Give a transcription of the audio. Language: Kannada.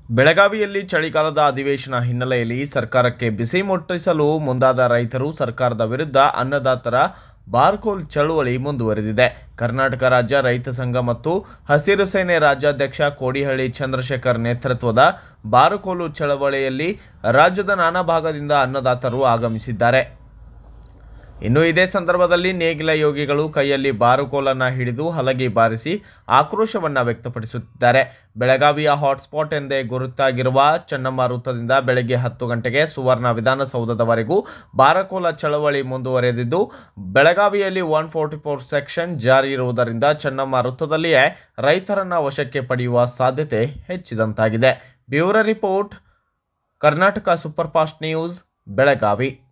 ಬೆಳಗಾವಿಯಲ್ಲಿ ಚಳಿಗಾಲದ ಅಧಿವೇಶನ ಹಿನ್ನೆಲೆಯಲ್ಲಿ ಸರ್ಕಾರಕ್ಕೆ ಬಿಸಿ ಮುಟ್ಟಿಸಲು ಮುಂದಾದ ರೈತರು ಸರ್ಕಾರದ ವಿರುದ್ಧ ಅನ್ನದಾತರ ಬಾರ್ಕೋಲ್ ಚಳುವಳಿ ಮುಂದುವರೆದಿದೆ ಕರ್ನಾಟಕ ರಾಜ್ಯ ರೈತ ಸಂಘ ಮತ್ತು ಹಸಿರು ಸೇನೆ ರಾಜ್ಯಾಧ್ಯಕ್ಷ ಕೋಡಿಹಳ್ಳಿ ಚಂದ್ರಶೇಖರ್ ನೇತೃತ್ವದ ಬಾರುಕೋಲು ಚಳವಳಿಯಲ್ಲಿ ರಾಜ್ಯದ ನಾನಾ ಭಾಗದಿಂದ ಅನ್ನದಾತರು ಆಗಮಿಸಿದ್ದಾರೆ ಇನ್ನು ಇದೇ ಸಂದರ್ಭದಲ್ಲಿ ನೇಗಿಲ ಯೋಗಿಗಳು ಕೈಯಲ್ಲಿ ಬಾರುಕೋಲನ್ನ ಹಿಡಿದು ಹಲಗೆ ಬಾರಿಸಿ ಆಕ್ರೋಶವನ್ನ ವ್ಯಕ್ತಪಡಿಸುತ್ತಿದ್ದಾರೆ ಬೆಳಗಾವಿಯ ಹಾಟ್ಸ್ಪಾಟ್ ಎಂದೇ ಗುರುತಾಗಿರುವ ಚೆನ್ನಮ್ಮ ವೃತ್ತದಿಂದ ಬೆಳಗ್ಗೆ ಹತ್ತು ಗಂಟೆಗೆ ಸುವರ್ಣ ವಿಧಾನಸೌಧದವರೆಗೂ ಬಾರಕೋಲ ಚಳವಳಿ ಮುಂದುವರೆದಿದ್ದು ಬೆಳಗಾವಿಯಲ್ಲಿ ಒನ್ ಫೋರ್ಟಿ ಫೋರ್ ಸೆಕ್ಷನ್ ಜಾರಿ ಇರುವುದರಿಂದ ಚೆನ್ನಮ್ಮ ವೃತ್ತದಲ್ಲಿಯೇ ರೈತರನ್ನ ವಶಕ್ಕೆ ಪಡೆಯುವ ಸಾಧ್ಯತೆ ಹೆಚ್ಚಿದಂತಾಗಿದೆ bureau report Karnataka super fast news Belagavi